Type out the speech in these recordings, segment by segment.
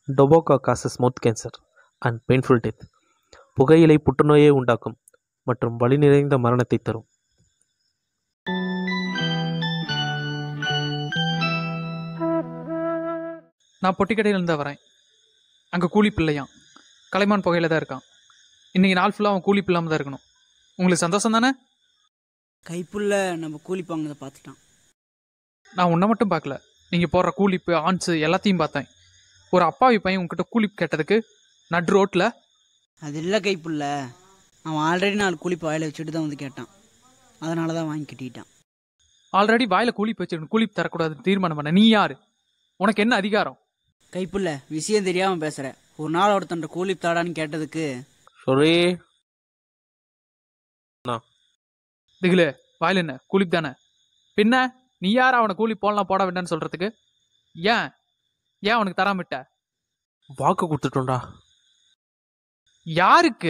Tobacco causes mouth cancer and painful death புகையிலை புற்றுநோயை உண்டாக்கும் மற்றும் வலி நிறைந்த மரணத்தை தரும் நான் பொட்டிக்கடையிலேருந்து வரேன் அங்கே கூலி பிள்ளையான் கலைமான் புகையில தான் இருக்கான் இன்றைக்கி நாள் ஃபுல்லாக அவன் கூலி இல்லாமல் தான் இருக்கணும் உங்களுக்கு சந்தோஷம் தானே கைப்புள்ள நம்ம கூலி வாங்கினதை பார்த்துட்டான் நான் உன்னை மட்டும் பார்க்கல நீங்கள் போடுற கூலிப்பு ஆன்ஸு எல்லாத்தையும் பார்த்தேன் ஒரு அப்பாவி பையன் உங்ககிட்ட கூலிப் கேட்டதுக்கு நடு ரோட்டில் அது இல்லை கைப்புள்ள அவன் ஆல்ரெடி நாலு கூலிப்பு வாயில வச்சுட்டு தான் வந்து கேட்டான் அதனால தான் வாங்கி கட்டிட்டான் ஆல்ரெடி வாயில் கூலிப் வச்சுக்கணும் கூலிப் தரக்கூடாதுன்னு தீர்மானம் பண்ண நீ யார் உனக்கு என்ன அதிகாரம் கைப்புள்ள விஷயம் தெரியாமல் பேசுகிற ஒரு நாள் ஒருத்தன் கூலிப் தாடான்னு கேட்டதுக்கு சொல்லி திகிலு வாயில் என்ன கூலிப் தானே பின்ன நீ யார் அவனை கூலி போடலாம் போட வேண்டாம்னு சொல்கிறதுக்கு ஏன் ஏன் அவனுக்கு தராம வாக்கு கொடுத்துட்டோம்டா யாருக்கு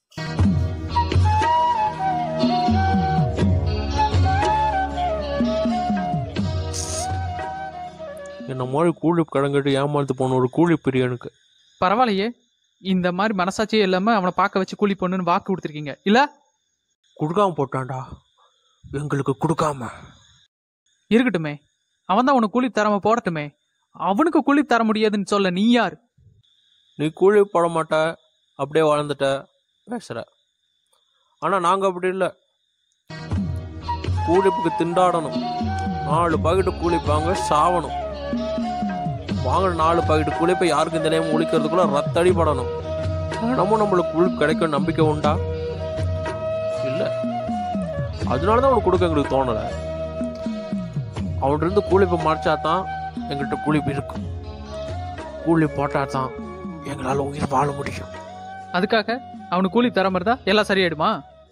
என்ன மாதிரி கூலி கடங்கிட்டு ஏமாந்து போன ஒரு கூலி பிரியனுக்கு பரவாயில்லையே இந்த மாதிரி மனசாட்சியே இல்லாமல் அவனை பார்க்க வச்சு கூலி பொண்ணுன்னு வாக்கு கொடுத்துருக்கீங்க இல்லை கொடுக்காம போட்டான்டா எங்களுக்கு கொடுக்காம இருக்கட்டுமே அவன் தான் உனக்கு கூலி தராம போடட்டுமே அவனுக்கு கூலி தர முடியாதுன்னு சொல்ல நீ யார் நீ கூலி போட மாட்ட அப்படியே வளர்ந்துட்ட பேசுற ஆனா நாங்க அப்படி இல்லை கூலிப்புக்கு திண்டாடணும் நாலு பாக்கெட்டு கூலிப்பாங்க சாவணும் வாங்கின நாலு பாக்கெட்டு கூலிப்பை யாருக்கும் தெரியாம ஒழிக்கிறதுக்குள்ள ரத்தடி படணும் நம்ம நம்மளுக்கு கூலி கிடைக்கும் நம்பிக்கை உண்டா இல்ல அதனால தான் அவனுக்கு கொடுக்க எங்களுக்கு தோணலை அவன்கிட்ட இருந்து கூலிப்பை மறைச்சா தான் எங்கள்கிட்ட கூலிப்பு இருக்கும் கூலி போட்டா தான் எங்களால் உயிர் வாழ முடியும் அதுக்காக அவனுக்கு கூலி தர மாதிரி தான் எல்லாம் சரியாயிடுமா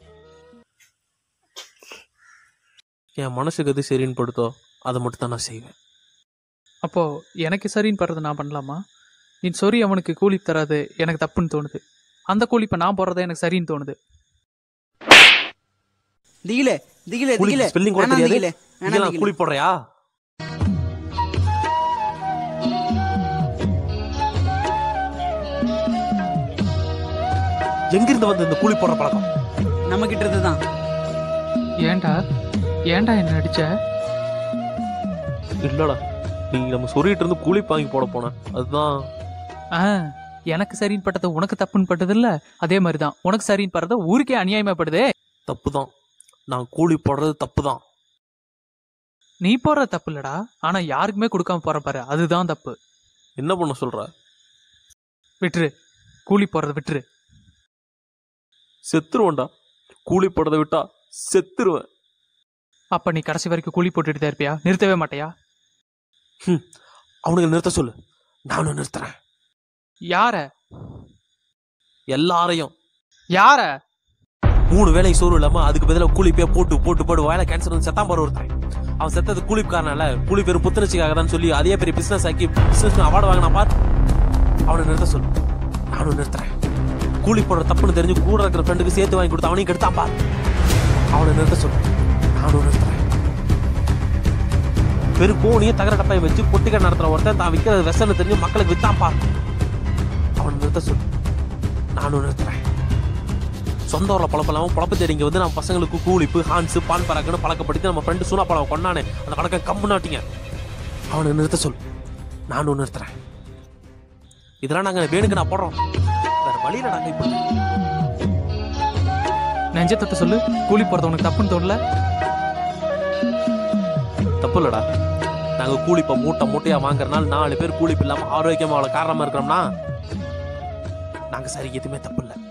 என் மனசுக்கு எது சரின்னு படுத்தோ அதை மட்டும் தான் நான் செய்வேன் அப்போ எனக்கு சரின்னு படுறது நான் பண்ணலாமா நீ சொறி அவனுக்கு கூலி தராது எனக்கு தப்புன்னு தோணுது அந்த கூலி இப்போ நான் போடுறது எனக்கு சரின்னு தோணுது திகிலே திகிலே கூலி திகிலே spelling கூட வேணாம் தெரியாது? திகிலே வேணாம் இதெல்லாம் திகிலே. கூலி போடுறியா எங்கிருந்து வந்து இந்த கூலி போடுற பழக்கம் நம்ம கிட்ட இருந்து தான் ஏன்டா ஏன்டா என்ன அடிச்ச இல்லடா நீ நம்ம சொல்லிட்டு இருந்து கூலி வாங்கி போட போன அதுதான் ஆ எனக்கு சரின்னு பட்டது உனக்கு தப்புன்னு பட்டது இல்ல அதே மாதிரி தான் உனக்கு சரின்னு படுறது ஊருக்கே அநியாயமா படுதே தப்பு தான் நான் கூலி போடுறது தப்பு தான் நீ போடுற தப்பு இல்லடா ஆனா யாருக்குமே கொடுக்காம போற பாரு அதுதான் தப்பு என்ன பண்ண சொல்ற விட்டுரு கூலி போடுறத விட்டுரு செத்துருவேன்டா கூலி போடுறதை விட்டா செத்துருவேன் அப்ப நீ கடைசி வரைக்கும் கூலி போட்டுட்டு தான் இருப்பியா நிறுத்தவே மாட்டியா அவனுக்கு நிறுத்த சொல்லு நானும் நிறுத்துறேன் யார எல்லாரையும் யார மூணு வேலை சோறு இல்லாம அதுக்கு பதிலா கூலி போய் போட்டு போட்டு போட்டு வாயில கேன்சர் வந்து செத்தான் பாரு ஒருத்தன் அவன் செத்தது கூலிக்காரனால கூலி பேரும் புத்துணர்ச்சிக்காக தான் சொல்லி அதே பெரிய பிசினஸ் ஆக்கி பிசினஸ் அவார்டு வாங்கினா பார் அவனை நிறுத்த சொல்லு நானும் நிறுத்துறேன் கூலி போடுற தப்புன்னு தெரிஞ்சு கூட இருக்கிற ஃப்ரெண்டுக்கு சேர்த்து வாங்கி கொடுத்து அவனையும் கெடுத்தான் பார் அவனை நிறுத்த சொல்லு நானும் நிறுத்துறேன் பெரும் கோணியும் தகர டப்பாயை வச்சு பொட்டிக்கடை நடத்துற ஒருத்தன் தான் விற்கிறது வெசன்னு தெரிஞ்சு மக்களுக்கு வித்தான் பார் அவனை நிறுத்த சொல்லு நானும் நிறுத்துறேன் சொந்த ஊரில் பழப்பலாமல் பழப்பு தேடி இங்கே வந்து நம்ம பசங்களுக்கு கூலிப்பு ஹான்ஸு பான் பராக்குன்னு பழக்கப்படுத்தி நம்ம ஃப்ரெண்டு சூனா பழம் கொண்டானே அந்த பழக்கம் கம்பு நாட்டிங்க அவனை நிறுத்த சொல் நானும் நிறுத்துறேன் இதெல்லாம் நாங்கள் வேணுக்கு நான் போடுறோம் வேற வழியில நாங்கள் இப்போ நெஞ்ச தொட்டு சொல்லு கூலி போறது உனக்கு தப்புன்னு தோணல தப்பு இல்லடா நாங்கள் கூலிப்பை மூட்டை மூட்டையாக வாங்குறனால நாலு பேர் கூலிப்பு இல்லாமல் ஆரோக்கியமாக அவ்வளோ காரணமாக இருக்கிறோம்னா நாங்கள் சரி எதுவுமே தப்பு இல்லை